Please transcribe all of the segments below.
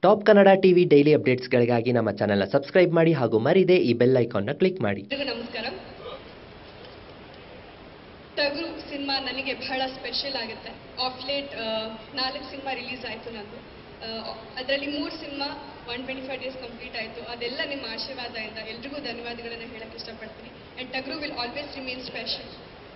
top Kannada TV daily ಅಪ್ಡೇಟ್ಸ್ಗಳಿಗಾಗಿ ನಮ್ಮ ಚಾನೆಲ್ನ ಸಬ್ಸ್ಕ್ರೈಬ್ ಮಾಡಿ ಹಾಗೂ ಮರಿದೇ ಈ ಬೆಲ್ ಐಕಾನ್ನ ಕ್ಲಿಕ್ ಮಾಡಿ ಎಲ್ರಿಗೂ ನಮಸ್ಕಾರ ಟಗರು ಸಿನಿಮಾ ನನಗೆ ಬಹಳ ಸ್ಪೆಷಲ್ ಆಗುತ್ತೆ ಆಫ್ ಲೇಟ್ ನಾಲ್ಕು ಸಿನಿಮಾ ರಿಲೀಸ್ ಆಯಿತು ನಂದು ಅದರಲ್ಲಿ ಮೂರು cinema one twenty five days complete ಆಯಿತು ಅದೆಲ್ಲ ನಿಮ್ಮ ಆಶೀರ್ವಾದದಿಂದ ಎಲ್ರಿಗೂ ಧನ್ಯವಾದಗಳನ್ನು ಹೇಳಕ್ಕೆ ಇಷ್ಟಪಡ್ತೀನಿ and Tagaru will always remain special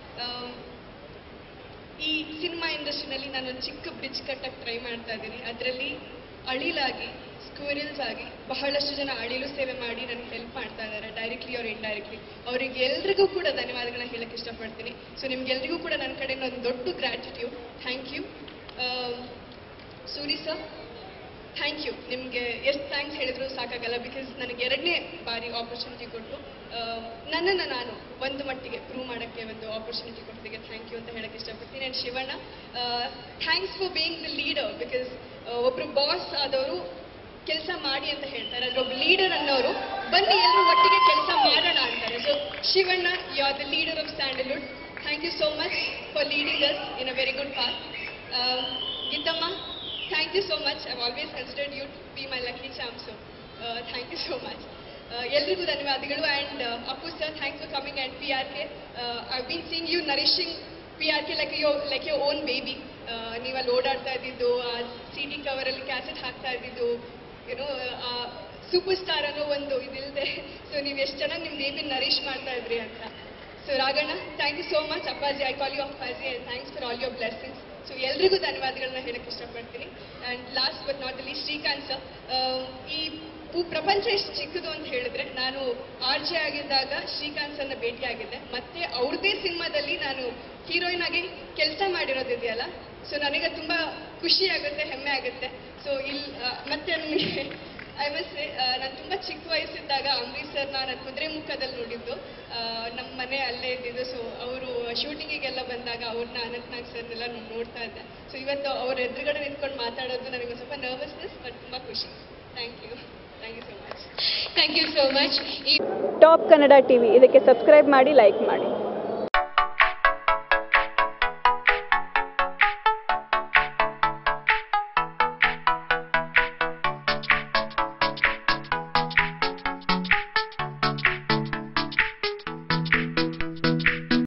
ಈ ಸಿನಿಮಾ ಇಂಡಸ್ಟ್ರಿನಲ್ಲಿ ನಾನು ಒಂದು ಚಿಕ್ಕ ಬ್ರಿಡ್ಜ್ ಕಟ್ಟಕ್ಕೆ ಟ್ರೈ ಮಾಡ್ತಾ ಇದ್ದೀನಿ ಅದರಲ್ಲಿ ಅಳಿಲಾಗಿ ಸ್ಕ್ಯೂರಿಲ್ಸ್ ಆಗಿ ಬಹಳಷ್ಟು ಜನ ಅಳಿಲು ಸೇವೆ ಮಾಡಿ ನನಗೆ ಹೆಲ್ಪ್ ಮಾಡ್ತಾ ಇದ್ದಾರೆ ಡೈರೆಕ್ಟ್ಲಿ ಅವ್ರು ಇಂಡೈರೆಕ್ಟ್ಲಿ ಅವರಿಗೆ ಎಲ್ರಿಗೂ ಕೂಡ ಧನ್ಯವಾದಗಳನ್ನ ಹೇಳಕ್ಕೆ ಇಷ್ಟಪಡ್ತೀನಿ ಸೊ ನಿಮ್ಗೆಲ್ರಿಗೂ ಕೂಡ ನನ್ನ ಕಡೆಯಿಂದ ಒಂದು ದೊಡ್ಡ gratitude thank you Suri sir thank you ನಿಮಗೆ ಎಷ್ಟು ಥ್ಯಾಂಕ್ಸ್ ಹೇಳಿದ್ರು ಸಾಕಾಗಲ್ಲ ಬಿಕಾಸ್ ನನಗೆ ಎರಡನೇ ಬಾರಿ ಆಪರ್ಚುನಿಟಿ ಕೊಟ್ಟು ಆ, ನನ್ನನ್ನು ನಾನು ಒಂದು ಮಟ್ಟಿಗೆ ಪ್ರೂವ್ ಮಾಡೋಕ್ಕೆ ಒಂದು ಆಪರ್ಚುನಿಟಿ ಕೊಟ್ಟಿದ್ದಕ್ಕೆ ಥ್ಯಾಂಕ್ ಯು ಅಂತ ಹೇಳಕ್ಕೆ ಇಷ್ಟಪಡ್ತೀನಿ and Shivanna thanks for being the leader because ಒಬ್ಬರು ಬಾಸ್ ಆದವರು ಕೆಲಸ ಮಾಡಿ ಅಂತ ಹೇಳ್ತಾರೆ ಆದರೆ ಒಬ್ಬ ಲೀಡರ್ ಅನ್ನೋರು ಬನ್ನಿ ಎಲ್ಲರೂ ಒಟ್ಟಿಗೆ ಕೆಲಸ ಮಾಡೋಣ ಅಂತಾರೆ so Shivanna you are the leader of Sandalwood thank you so much for leading us in a very good path Geethamma thank you so much I've always considered you to be my lucky charm so thank you so much ಎಲ್ರಿಗೂ ಧನ್ಯವಾದಗಳು and Appu sir thanks for coming and P R K I been seeing you nourishing P R K like your like your own baby ನೀವಲ್ಲಿ ಓಡಾಡ್ತಾ ಇದ್ದಿದ್ದು ಆ C D ಕವರಲ್ಲಿ cassette ಹಾಕ್ತಾ ಇದ್ದಿದ್ದು ಏನೋ super star ಅನ್ನೋ ಒಂದು ಇದಿಲ್ಲದೆ ಸೊ ನೀವು ಎಷ್ಟು ಚೆನ್ನಾಗಿ ನಿಮ್ಮ ಬೇಬಿ ನರಿಶ್ ಮಾಡ್ತಾ ಇದ್ರಿ ಅಂತ so Raghanna thank you so much Appaji I call you Appaji and thanks for all your blessings so ಎಲ್ರಿಗೂ ಧನ್ಯವಾದಗಳನ್ನ ಹೇಳಕ್ಕೆ ಇಷ್ಟಪಡ್ತೀನಿ ಆ್ಯಂಡ್ ಲಾಸ್ಟ್ ಬಟ್ ನಾಟ್ ಅಲ್ಲಿ ಶ್ರೀಕಾಂತ್ ಸರ್ ಈ ಭೂ ಪ್ರಪಂಚ ಎಷ್ಟು ಚಿಕ್ಕದು ಅಂತ ಹೇಳಿದ್ರೆ ನಾನು ಆರ್ ಜೆ ಆಗಿದ್ದಾಗ ಶ್ರೀಕಾಂತ್ ಸರ್ನ ಭೇಟಿಯಾಗಿದ್ದೆ ಮತ್ತೆ ಅವ್ರದ್ದೇ ಸಿನಿಮಾದಲ್ಲಿ ನಾನು ಹೀರೋಯಿನ್ ಆಗಿ ಕೆಲಸ ಮಾಡಿರೋದಿದೆಯಲ್ಲ ಸೊ ನನಗೆ ತುಂಬ ಖುಷಿ ಆಗುತ್ತೆ ಹೆಮ್ಮೆ ಆಗುತ್ತೆ ಸೊ ಇಲ್ಲಿ ಆ, ಮತ್ತೆ ನನಗೆ ಐ ಮಸ್ ನಾನು ತುಂಬ ಚಿಕ್ಕ ವಯಸ್ಸಿದ್ದಾಗ ಅಂಬರೀಶ್ ಸರ್ನ ನಾನು ಕುದುರೆ ಮುಖದಲ್ಲಿ ನೋಡಿದ್ದು ಆ, ನಮ್ಮ ಮನೆ ಅಲ್ಲೇ ಇದ್ದಿದ್ದು ಸೊ ಅವರು ಶೂಟಿಂಗಿಗೆಲ್ಲ ಬಂದಾಗ ಅವ್ರನ್ನ ಅನಂತ್ನಾಗ್ ಸರ್ನೆಲ್ಲ ನಾನು ನೋಡ್ತಾ ಇದ್ದೆ ಸೊ ಇವತ್ತು ಅವ್ರ ಎದುರುಗಡೆ ನಿಂತ್ಕೊಂಡು ಮಾತಾಡೋದು ನನಗೆ ಒಂದು ಸ್ವಲ್ಪ ನರ್ವಸ್ನೆಸ್ ಬಟ್ ತುಂಬ ಖುಷಿ thank you thank you so much thank you so much ಈ ಟಾಪ್ ಕನ್ನಡ ಟಿವಿ ಇದಕ್ಕೆ ಸಬ್ಸ್ಕ್ರೈಬ್ ಮಾಡಿ ಲೈಕ್ ಮಾಡಿ